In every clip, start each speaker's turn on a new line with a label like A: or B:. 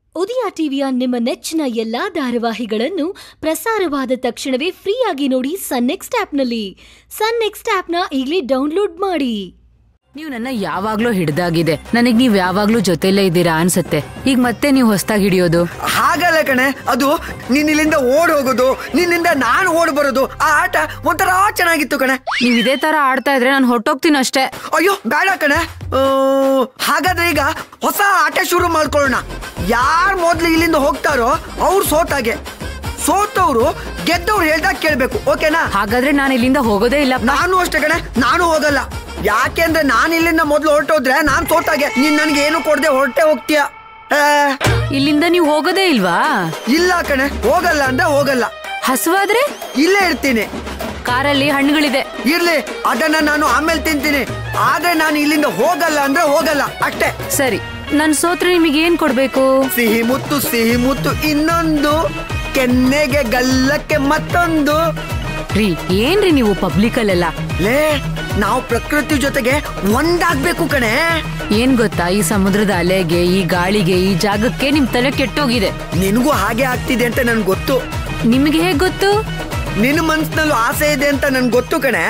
A: ಉದಯ ಟಿವಿಯ ನಿಮ್ಮ ನೆಚ್ಚಿನ ಎಲ್ಲಾ ಧಾರಾವಾಹಿಗಳನ್ನು ಪ್ರಸಾರವಾದ ತಕ್ಷಣವೇ ಫ್ರೀಯಾಗಿ ನೋಡಿ ಸನ್ ನೆಕ್ಸ್ಟ್ ಆಪ್ನಲ್ಲಿ ಸನ್ ನೆಕ್ಸ್ಟ್ ಆಪ್ನ ಈಗಲೇ ಡೌನ್ಲೋಡ್ ಮಾಡಿ
B: ನೀವು ನನ್ನ ಯಾವಾಗ್ಲೂ ಹಿಡ್ದಾಗಿದೆ ನನಗ್ ನೀವ್ ಯಾವಾಗ್ಲೂ ಜೊತೆಲೇ ಇದ್ದೀರಾ ಅನ್ಸತ್ತೆ ಈಗ ಮತ್ತೆ ನೀವು ಹೊಸ್ದಾಗ್ ಹಿಡಿಯೋದು
C: ಹಾಗಲ್ಲ ಕಣೆ ಅದು ನೀನ್ ಇಲ್ಲಿಂದ ಓಡ್ ಹೋಗೋದು ನಿನ್ನಿಂದ ನಾನು ಓಡ್ ಬರೋದು ಆ ಆಟ ಒಂಥರ ಚೆನ್ನಾಗಿತ್ತು ಕಣೆ
B: ನೀವ್ ಇದೇ ತರ ಆಡ್ತಾ ಇದ್ರೆ ನಾನು ಹೊಟ್ಟೋಗ್ತೀನಿ ಅಷ್ಟೇ
C: ಅಯ್ಯೋ ಬೇಡ ಕಣೆ ಆ, ಹಾಗಾದ್ರೆ ಈಗ ಹೊಸ ಆಟ ಶುರು ಮಾಡ್ಕೊಳ್ಳೋಣ ಯಾರ್ ಮೊದ್ಲು ಇಲ್ಲಿಂದ ಹೋಗ್ತಾರೋ ಅವ್ರು ಸೋತಾಗೆ ಸೋತವ್ರು ಗೆದ್ದವ್ರು ಹೇಳ್ದಾಗ ಕೇಳ್ಬೇಕು ಓಕೆನಾ
B: ಹಾಗಾದ್ರೆ ನಾನು ಇಲ್ಲಿಂದ ಹೋಗೋದೇ ಇಲ್ಲ
C: ನಾನು ಅಷ್ಟೇ ಕಣೆ ನಾನು ಹೋಗಲ್ಲ ಯಾಕೆಂದ್ರೆ ನಾನು ಇಲ್ಲಿಂದ ಮೊದ್ಲು ಹೊರಟೋದ್ರೆ ನಾನ್ ಸೋತಾಗೆ ನೀನ್ ನನ್ಗೆ ಏನು ಕೊಡದೆ ಹೊರಟೆ ಹೋಗ್ತೀಯ ಆ,
B: ಇಲ್ಲಿಂದ ನೀವು ಹೋಗೋದೇ ಇಲ್ವಾ
C: ಇಲ್ಲ ಕಣೆ ಹೋಗಲ್ಲ ಅಂದ್ರೆ ಹೋಗಲ್ಲ
B: ಹಸುವಾದ್ರೆ
C: ಇಲ್ಲೇ ಇರ್ತೀನಿ
B: ಕಾರಲ್ಲಿ ಹಣ್ಣುಗಳಿದೆ
C: ಇರ್ಲಿ ಅದನ್ನ ನಾನು ಆಮೇಲೆ ತಿಂತೀನಿ ಆದ್ರೆ ನಾನು ಇಲ್ಲಿಂದ ಹೋಗಲ್ಲ ಅಂದ್ರೆ ಹೋಗಲ್ಲ ಅಷ್ಟೇ
B: ಸರಿ ನನ್ ಸೋತ್ರೆ ನಿಮಗೆ ಏನ್ ಕೊಡ್ಬೇಕು
C: ಸಿಹಿ ಮುತ್ತು ಸಿಹಿ ಮುತ್ತು ಇನ್ನೊಂದು ಕೆನ್ನೆಗೆ ಗಲ್ಲಕ್ಕೆ ಮತ್ತೊಂದು
B: ರೀ ಏನ್ರಿ ನೀವು ಪಬ್ಲಿಕ್ ಅಲ್ಲೆಲ್ಲ
C: ಲೇ ನಾವು ಪ್ರಕೃತಿ ಜೊತೆಗೆ ಒಂದಾಗ್ಬೇಕು ಕಣೆ
B: ಏನ್ ಗೊತ್ತಾ ಈ ಸಮುದ್ರದ ಅಲೆಗೆ ಈ ಗಾಳಿಗೆ ಈ ಜಾಗಕ್ಕೆ ನಿಮ್ ತಲೆ ಕೆಟ್ಟೋಗಿದೆ
C: ನಿನಗೂ ಹಾಗೆ ಆಗ್ತಿದೆ ಅಂತ ನನ್ಗೆ ಗೊತ್ತು
B: ನಿಮಗೆ ಹೇಗ್ ಗೊತ್ತು
C: ನಿನ್ನ ಮನ್ಸಿನಲ್ಲೂ ಆಸೆ ಇದೆ ಅಂತ ನನ್ಗೆ ಗೊತ್ತು ಕಣೆ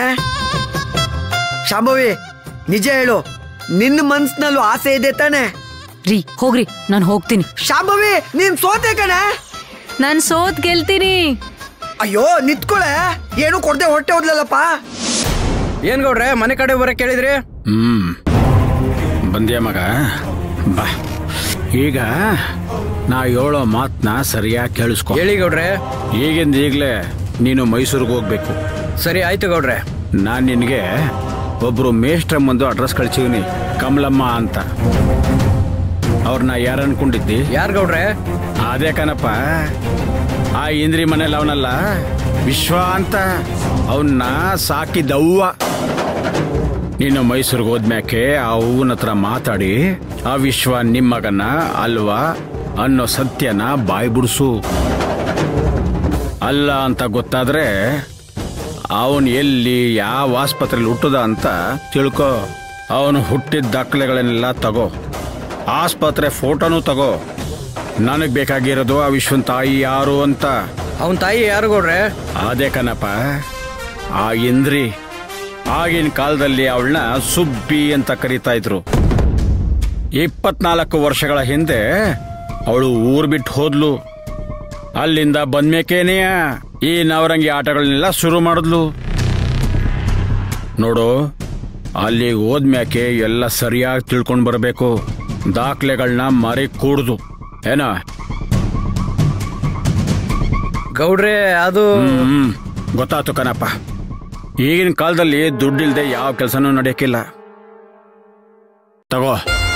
C: ಶಾಂಭವಿ ನಿಜ ಹೇಳು ನಿನ್ನ ಮನ್ಸಿನಲ್ಲೂ ಆಸೆ ಇದೆ ತಾನೆ
B: ರೀ ಹೋಗ್ರಿ ನಾನ್ ಹೋಗ್ತೀನಿ
C: ಶಾಂಭವಿ ನೀನ್ ಸೋತೆ ಕಣೆ
B: ನಾನ್ ಸೋತ್ ಗೆಲ್ತೀನಿ
C: ಅಯ್ಯೋ ನಿತ್ಕೊಳೆ ಏನು ಕೊಡದೆ ಹೊಟ್ಟೆ ಹೋದ್ಲಲ್ಲಪ್ಪ
D: ಏನ್ ಗೌಡ್ರೆ ಮನೆ ಕಡೆ ಬರಕ್ ಕೇಳಿದ್ರಿ
E: ಹ್ಮ್ ಬಂದ್ಯಾ ಮಗ ಬಾ ಈಗ ನಾ ಹೇಳೋ ಮಾತನ್ನ ಸರಿಯಾಗಿ ಕೇಳಿಸ್ಕೊ
D: ಹೇಳಿ ಗೌಡ್ರೆ
E: ಈಗಿಂದ ಈಗಲೇ ನೀನು ಮೈಸೂರಿಗೆ ಹೋಗ್ಬೇಕು
D: ಸರಿ ಆಯ್ತು ಗೌಡ್ರೆ
E: ನಾನು ನಿನಗೆ ಒಬ್ರು ಮೇಷ್ಟ್ರ ಮುಂದೆ ಅಡ್ರೆಸ್ ಕಳ್ಸಿವ್ನಿ ಕಮಲಮ್ಮ ಅಂತ ಅವ್ರನ್ನ ಯಾರು ಅನ್ಕೊಂಡಿದ್ದಿ
D: ಯಾರ್ ಗೌಡ್ರೆ
E: ಅದೇ ಕಣಪ್ಪ ಆ ಇಂದ್ರಿ ಮನೇಲಿ ಅವನಲ್ಲ ವಿಶ್ವ ಅಂತ ಅವನ್ನ ಸಾಕಿದವ್ವ ನೀನು ಮೈಸೂರಿಗೆ ಹೋದ್ಮ್ಯಾಕೆ ಆ ಹೂವನ ಹತ್ರ ಮಾತಾಡಿ ಆ ವಿಶ್ವ ನಿಮ್ಮ ಮಗನ ಅಲ್ವಾ ಅನ್ನೋ ಸತ್ಯನ ಬಾಯ್ ಬಿಡಿಸು ಅಲ್ಲ ಅಂತ ಗೊತ್ತಾದ್ರೆ ಅವನು ಎಲ್ಲಿ ಯಾವ ಆಸ್ಪತ್ರೆಯಲ್ಲಿ ಹುಟ್ಟದ ಅಂತ ತಿಳ್ಕೊ ಅವನು ಹುಟ್ಟಿದ ದಾಖಲೆಗಳನ್ನೆಲ್ಲ ತಗೋ ಆಸ್ಪತ್ರೆ ಫೋಟೋನು ತಗೋ ನನಗೆ ಬೇಕಾಗಿರೋದು ಆ ವಿಶ್ವನ್ ತಾಯಿ ಯಾರು ಅಂತ
D: ಅವನ್ ತಾಯಿ ಯಾರು ಗೌಡ್ರೆ
E: ಅದೇ ಕಣಪ್ಪ ಆ ಇಂದ್ರಿ ಆಗಿನ ಕಾಲದಲ್ಲಿ ಅವಳನ್ನ ಸುಬ್ಬಿ ಅಂತ ಕರೀತಾ ಇದ್ರು ಇಪ್ಪತ್ನಾಲ್ಕು ವರ್ಷಗಳ ಹಿಂದೆ ಅವಳು ಊರ್ ಬಿಟ್ಟು ಹೋದ್ಲು ಅಲ್ಲಿಂದ ಬಂದ್ಮೇಕೇನೆ ಈ ನವರಂಗಿ ಆಟಗಳನ್ನೆಲ್ಲ ಶುರು ಮಾಡಿದ್ಲು ನೋಡು ಅಲ್ಲಿ ಹೋದ್ಮ್ಯಾಕೆ ಎಲ್ಲ ಸರಿಯಾಗಿ ತಿಳ್ಕೊಂಡು ಬರಬೇಕು ದಾಖಲೆಗಳನ್ನ ಮರಿ ಕೂಡ್ದು ಏನ
D: ಗೌಡ್ರೆ ಅದು
E: ಹ್ಮ್ ಗೊತ್ತಾಯ್ತು ಕಣಪ್ಪ ಈಗಿನ ಕಾಲದಲ್ಲಿ ದುಡ್ಡಿಲ್ದೆ ಯಾವ ಕೆಲಸನೂ ನಡೆಯಕ್ಕಿಲ್ಲ ತಗೋ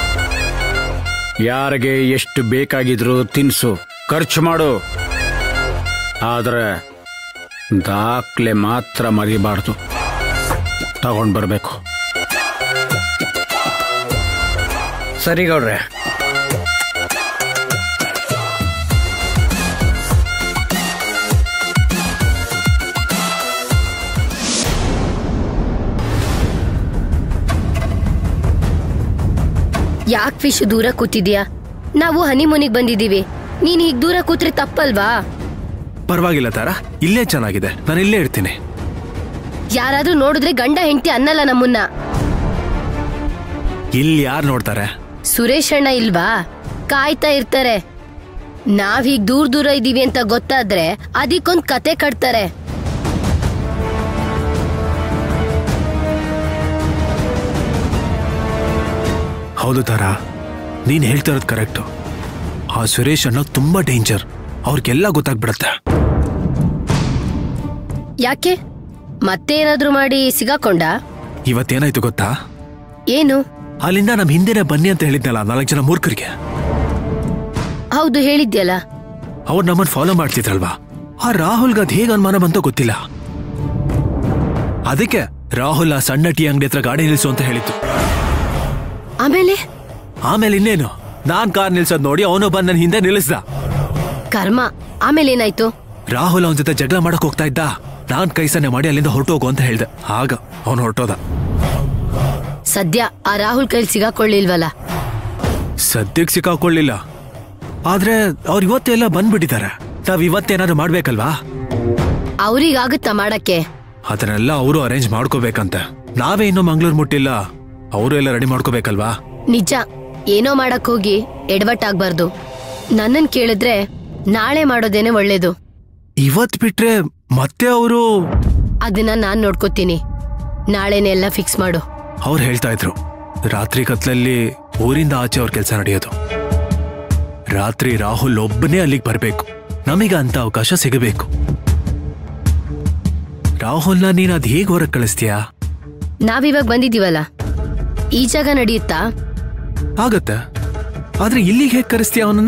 E: ಯಾರಿಗೆ ಎಷ್ಟು ಬೇಕಾಗಿದ್ರು ತಿನ್ಸು ಖರ್ಚು ಮಾಡು ಆದ್ರೆ ದಾಖಲೆ ಮಾತ್ರ ಮರಿಬಾರ್ದು ತಗೊಂಡ್ ಬರಬೇಕು
D: ಸರಿ ಗೌಡ್ರೆ
F: ಯಾಕ್ ಫಿಶ್ ದೂರ ಕೂತಿದ್ಯಾ ನಾವು ಹನಿಮೂನಿಗ್ ಬಂದಿದೀವಿ ನೀನ್ ಹೀಗ್ ದೂರ ಕೂತ್ರೆ ತಪ್ಪಲ್ವಾ
G: ಪರವಾಗಿಲ್ಲ ತಾರ ಇಲ್ಲೇ ಚೆನ್ನಾಗಿದೆ ನಾನು ಇಲ್ಲೇ ಇರ್ತೀನಿ
F: ಯಾರಾದ್ರೂ ನೋಡಿದ್ರೆ ಗಂಡ ಹೆಂಡತಿ ಅನ್ನಲ್ಲ ನಮ್ಮನ್ನ
G: ಇಲ್ಲಿ ಯಾರು ನೋಡ್ತಾರೆ
F: ಸುರೇಶ್ ಅಣ್ಣ ಇಲ್ವಾ ಕಾಯ್ತಾ ಇರ್ತಾರೆ ನಾವ್ ಹೀಗ್ ದೂರ ದೂರ ಇದೀವಿ ಅಂತ ಗೊತ್ತಾದ್ರೆ ಅದಕ್ಕೊಂದ್ ಕತೆ ಕಟ್ತಾರೆ
G: ಹೌದು ತಾರ ನೀನ್ ಹೇಳ್ತಾ ಇರೋದು ಕರೆಕ್ಟು ಆ ಸುರೇಶ್ ಅನ್ನೋ ತುಂಬಾ ಡೇಂಜರ್ ಅವ್ರಿಗೆಲ್ಲ ಗೊತ್ತಾಗ್ಬಿಡತ್ತೆ
F: ಯಾಕೆ ಮತ್ತೆ ಏನಾದ್ರೂ ಮಾಡಿ ಸಿಗಾಕೊಂಡ
G: ಇವತ್ತೇನಾಯ್ತು ಗೊತ್ತಾ
F: ಏನು
G: ಅಲ್ಲಿಂದ ನಮ್ ಹಿಂದೆನೆ ಬನ್ನಿ ಅಂತ ಹೇಳಿದ್ನಲ್ಲ ನಾಲ್ಕು ಜನ ಮೂರ್ಖರಿಗೆ
F: ಹೌದು ಹೇಳಿದ್ಯಲ್ಲ
G: ಅವ್ರು ನಮ್ಮನ್ನ ಫಾಲೋ ಮಾಡ್ತಿದ್ರಲ್ವಾ ಆ ರಾಹುಲ್ಗೆ ಅದ್ ಹೇಗ್ ಅನುಮಾನ ಬಂತೋ ಗೊತ್ತಿಲ್ಲ ಅದಕ್ಕೆ ರಾಹುಲ್ ಆ ಸಣ್ಣ ಟೀ ಅಂಗಡಿ ಹತ್ರ ಗಾಡಿ ನಿಲ್ಸು ಅಂತ ಹೇಳಿತ್ತು
F: ಆಮೇಲೆ
G: ಆಮೇಲೆ ಇನ್ನೇನು ನಾನ್ ಕಾರ್ ನಿಲ್ಸೋದ್ ನೋಡಿ ಅವನು ಬಂದ್ ನನ್ ಹಿಂದೆ ನಿಲ್ಲಿಸ್ದ
F: ಕರ್ಮ ಆಮೇಲೆ ಏನಾಯ್ತು
G: ರಾಹುಲ್ ಅವನ ಜೊತೆ ಜಗಳ ಮಾಡಕ್ ಹೋಗ್ತಾ ಇದ್ದ ನಾನ್ ಕೈ ಸನ್ನೆ ಮಾಡಿ ಅಲ್ಲಿಂದ ಹೊರಟೋಗು ಅಂತ ಹೇಳ್ದೆ ಆಗ ಅವನು ಹೊರಟೋದ
F: ಸದ್ಯ ಆ ರಾಹುಲ್ ಕೈಲಿ ಸಿಗಾಕೊಳ್ಳಿಲ್ವಲ್ಲ
G: ಸದ್ಯಕ್ಕೆ ಸಿಕ್ಕಾಕೊಳ್ಳಿಲ್ಲ ಆದ್ರೆ ಅವ್ರು ಇವತ್ತೆಲ್ಲ ಬಂದ್ಬಿಟ್ಟಿದ್ದಾರೆ ನಾವ್ ಇವತ್ತೇನಾದ್ರು ಮಾಡ್ಬೇಕಲ್ವಾ
F: ಅವ್ರಿಗಾಗುತ್ತಾ ಮಾಡಕ್ಕೆ
G: ಅದನ್ನೆಲ್ಲ ಅವರು ಅರೇಂಜ್ ಮಾಡ್ಕೋಬೇಕಂತೆ ನಾವೇ ಇನ್ನೂ ಮಂಗ್ಳೂರ್ ಮುಟ್ಟಿಲ್ಲ ಅವರು ಎಲ್ಲ ರೆಡಿ ಮಾಡ್ಕೋಬೇಕಲ್ವಾ
F: ನಿಜ ಏನೋ ಮಾಡಕ್ ಹೋಗಿ ಎಡವಟ್ಟಾಗ್ಬಾರ್ದು ನನ್ನನ್ ಕೇಳಿದ್ರೆ ನಾಳೆ ಮಾಡೋದೇನೆ ಒಳ್ಳೇದು
G: ಇವತ್ ಬಿಟ್ರೆ ಮತ್ತೆ ಅವರು
F: ಅದನ್ನ ನಾನ್ ನೋಡ್ಕೋತೀನಿ ನಾಳೆನೆ ಎಲ್ಲ ಫಿಕ್ಸ್ ಮಾಡು
G: ಅವ್ರು ಹೇಳ್ತಾ ಇದ್ರು ರಾತ್ರಿ ಕತ್ಲಲ್ಲಿ ಊರಿಂದ ಆಚೆ ಅವ್ರ ಕೆಲಸ ನಡೆಯೋದು ರಾತ್ರಿ ರಾಹುಲ್ ಒಬ್ಬನೇ ಅಲ್ಲಿಗೆ ಬರ್ಬೇಕು ನಮೀಗ ಅಂತ ಅವಕಾಶ ಸಿಗಬೇಕು ರಾಹುಲ್ನ ನೀನ್ ಅದ್ ಹೇಗ್ ಹೊರಗ್ ಕಳಿಸ್ತೀಯಾ
F: ನಾವಿವಾಗ ಬಂದಿದೀವಲ್ಲ ಈ ಜಾಗ ನಡೆಯುತ್ತಾ
G: ಆಗತ್ತೆ ಆದ್ರೆ ಇಲ್ಲಿಗೆ ಹೇಗ್ ಕರೆಸ್ತೀಯ ಅವನನ್ನ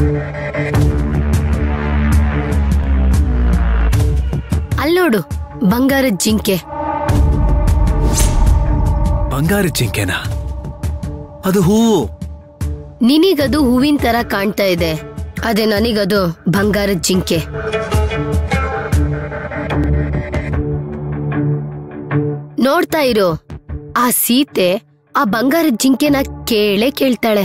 F: ಅಲ್ ನೋಡು ಬಂಗಾರದ ಜಿಂಕೆ
G: ಬಂಗಾರದ ಜಿಂಕೆನ ಅದು ಹೂವು
F: ನಿನಗದು ಹೂವಿನ ತರ ಕಾಣ್ತಾ ಇದೆ ಅದೇ ನನಗದು ಬಂಗಾರದ ಜಿಂಕೆ ನೋಡ್ತಾ ಇರು ಆ ಸೀತೆ ಆ ಬಂಗಾರದ ಜಿಂಕೆನ ಕೇಳೇ ಕೇಳ್ತಾಳೆ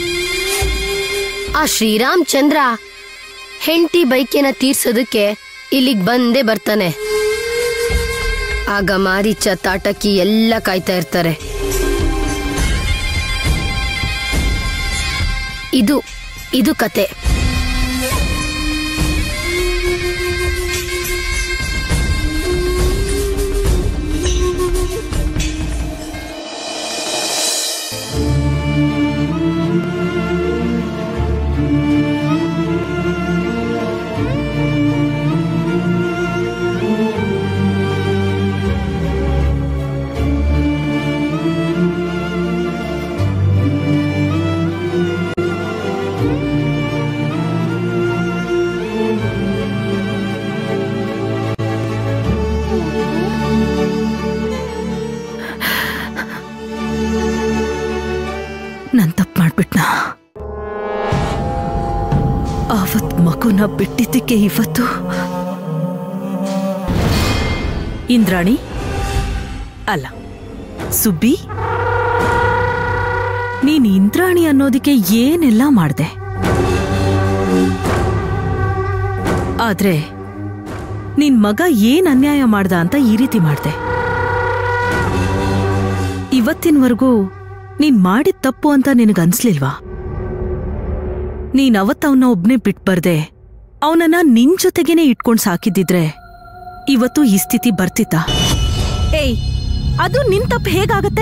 F: ಆ ಶ್ರೀರಾಮ್ ಚಂದ್ರ ಹೆಂಡತಿ ಬೈಕೆನ ತೀರ್ಸೋದಕ್ಕೆ ಇಲ್ಲಿಗ್ ಬಂದೇ ಬರ್ತಾನೆ ಆಗ ಮಾರೀಚ ತಾಟಕಿ ಎಲ್ಲ ಕಾಯ್ತಾ ಇರ್ತಾರೆ ಇದು ಇದು ಕತೆ
H: ನಾನ್ ತಪ್ಪು ಮಾಡ್ಬಿಟ್ನಾ ಅವತ್ ಮಗುನ ಬಿಟ್ಟಿದ್ದಕ್ಕೆ ಇವತ್ತು ಇಂದ್ರಾಣಿ ಅಲ್ಲ ಸುಬ್ಬಿ ನೀನ್ ಇಂದ್ರಾಣಿ ಅನ್ನೋದಕ್ಕೆ ಏನೆಲ್ಲ ಮಾಡ್ದೆ ಆದ್ರೆ ನಿನ್ ಮಗ ಏನ್ ಅನ್ಯಾಯ ಮಾಡ್ದ ಅಂತ ಈ ರೀತಿ ಮಾಡ್ದೆ ಇವತ್ತಿನವರೆಗೂ ನೀನ್ ಮಾಡಿದ ತಪ್ಪು ಅಂತ ನಿನಗನ್ಸ್ಲಿಲ್ವಾ ನೀನ್ ಅವತ್ತವನ್ನ ಒಬ್ನೇ ಬಿಟ್ಬರ್ದೆ ಅವನನ್ನ ನಿನ್ ಜೊತೆಗೇನೆ ಇಟ್ಕೊಂಡ್ ಸಾಕಿದ್ದಿದ್ರೆ ಇವತ್ತು ಈ ಸ್ಥಿತಿ ಬರ್ತಿತ್ತ ಏಯ್ ಅದು ನಿನ್ ತಪ್ಪು ಹೇಗಾಗತ್ತೆ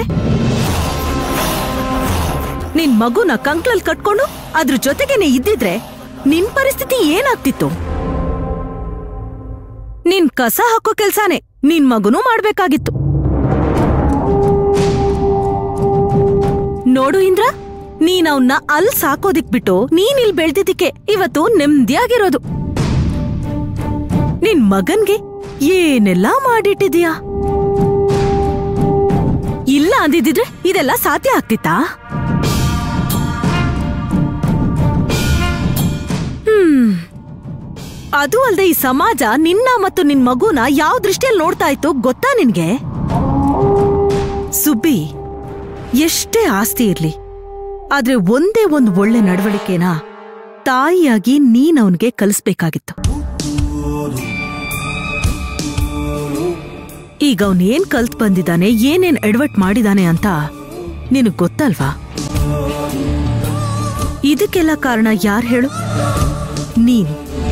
H: ನಿನ್ ಮಗುನ ಕಂಕ್ಳಲ್ ಕಟ್ಕೊಂಡು ಅದ್ರ ಜೊತೆಗೇನೆ ಇದ್ದಿದ್ರೆ ನಿನ್ ಪರಿಸ್ಥಿತಿ ಏನಾಗ್ತಿತ್ತು ನಿನ್ ಕಸ ಹಾಕೋ ಕೆಲ್ಸಾನೇ ನಿನ್ ಮಗುನೂ ಮಾಡ್ಬೇಕಾಗಿತ್ತು ನೋಡು ಇಂದ್ರ ನೀನ್ ಅವನ್ನ ಅಲ್ ಸಾಕೋದಿಕ್ ಬಿಟ್ಟು ನೀನ್ ಇಲ್ ಬೆಳ್ದಿದ್ದಕ್ಕೆ ಇವತ್ತು ನೆಮ್ಮದಿಯಾಗಿರೋದು ನಿನ್ ಮಗನ್ಗೆ ಏನೆಲ್ಲಾ ಮಾಡಿಟ್ಟಿದೀಯಾ ಇಲ್ಲ ಅಂದಿದ್ರೆ ಇದೆಲ್ಲ ಸಾಧ್ಯ ಆಗ್ತಿತ್ತಾ ಹ್ಮ್ ಅದು ಅಲ್ದೆ ಈ ಸಮಾಜ ನಿನ್ನ ಮತ್ತು ನಿನ್ ಮಗುನ ಯಾವ ದೃಷ್ಟಿಯಲ್ಲಿ ನೋಡ್ತಾ ಇತ್ತು ಗೊತ್ತಾ ನಿನ್ಗೆ ಸುಬ್ಬಿ ಎಷ್ಟೇ ಆಸ್ತಿ ಇರ್ಲಿ ಆದ್ರೆ ಒಂದೇ ಒಂದ್ ಒಳ್ಳೆ ನಡವಳಿಕೆನ ತಾಯಿಯಾಗಿ ನೀನ್ ಅವನ್ಗೆ ಕಲಿಸ್ಬೇಕಾಗಿತ್ತು ಈಗ ಅವನ್ ಏನ್ ಕಲ್ತ್ ಬಂದಿದ್ದಾನೆ ಏನೇನ್ ಎಡವಟ್ ಮಾಡಿದಾನೆ ಅಂತ ನಿನಗ್ ಗೊತ್ತಲ್ವಾ ಇದಕ್ಕೆಲ್ಲ ಕಾರಣ ಯಾರ್ ಹೇಳು ನೀನು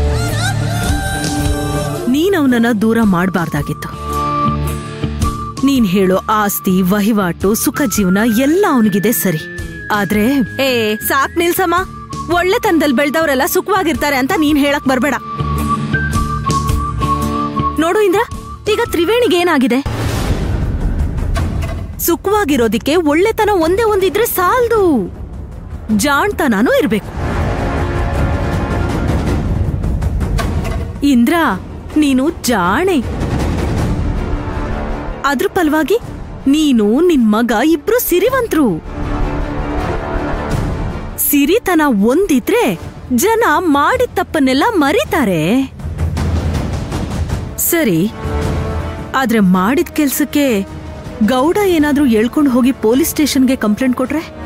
H: ನೀನ್ ಅವನನ್ನ ದೂರ ಮಾಡಬಾರ್ದಾಗಿತ್ತು ನೀನ್ ಹೇಳೋ ಆಸ್ತಿ ವಹಿವಾಟು ಸುಖ ಜೀವನ ಎಲ್ಲ ಅವನಿಗಿದೆ ಸರಿ ಆದ್ರೆ ಏ ಸಾಕ್ ನಿಲ್ಸಮ್ಮ ಒಳ್ಳೆತನದಲ್ಲಿ ಬೆಳ್ದವ್ರೆಲ್ಲ ಸುಖವಾಗಿರ್ತಾರೆ ಅಂತ ನೀನ್ ಹೇಳಕ್ ಬರ್ಬೇಡ ನೋಡು ಇಂದ್ರ ಈಗ ತ್ರಿವೇಣಿಗೆ ಏನಾಗಿದೆ ಸುಖವಾಗಿರೋದಿಕ್ಕೆ ಒಳ್ಳೆತನ ಒಂದೇ ಒಂದಿದ್ರೆ ಸಾಲ್ದು ಜಾಣ್ತನಾನೂ ಇರ್ಬೇಕು ಇಂದ್ರ ನೀನು ಜಾಣೆ ಅದ್ರ ಫಲವಾಗಿ ನೀನು ನಿನ್ ಮಗ ಇಬ್ರು ಸಿರಿವಂತ್ರು ಸಿರಿತನ ಒಂದಿದ್ರೆ ಜನ ಮಾಡಿದ ತಪ್ಪನ್ನೆಲ್ಲ ಮರೀತಾರೆ ಸರಿ ಆದ್ರೆ ಮಾಡಿದ ಕೆಲ್ಸಕ್ಕೆ ಗೌಡ ಏನಾದ್ರೂ ಹೇಳ್ಕೊಂಡು ಹೋಗಿ ಪೊಲೀಸ್ ಸ್ಟೇಷನ್ಗೆ ಕಂಪ್ಲೇಂಟ್ ಕೊಟ್ರೆ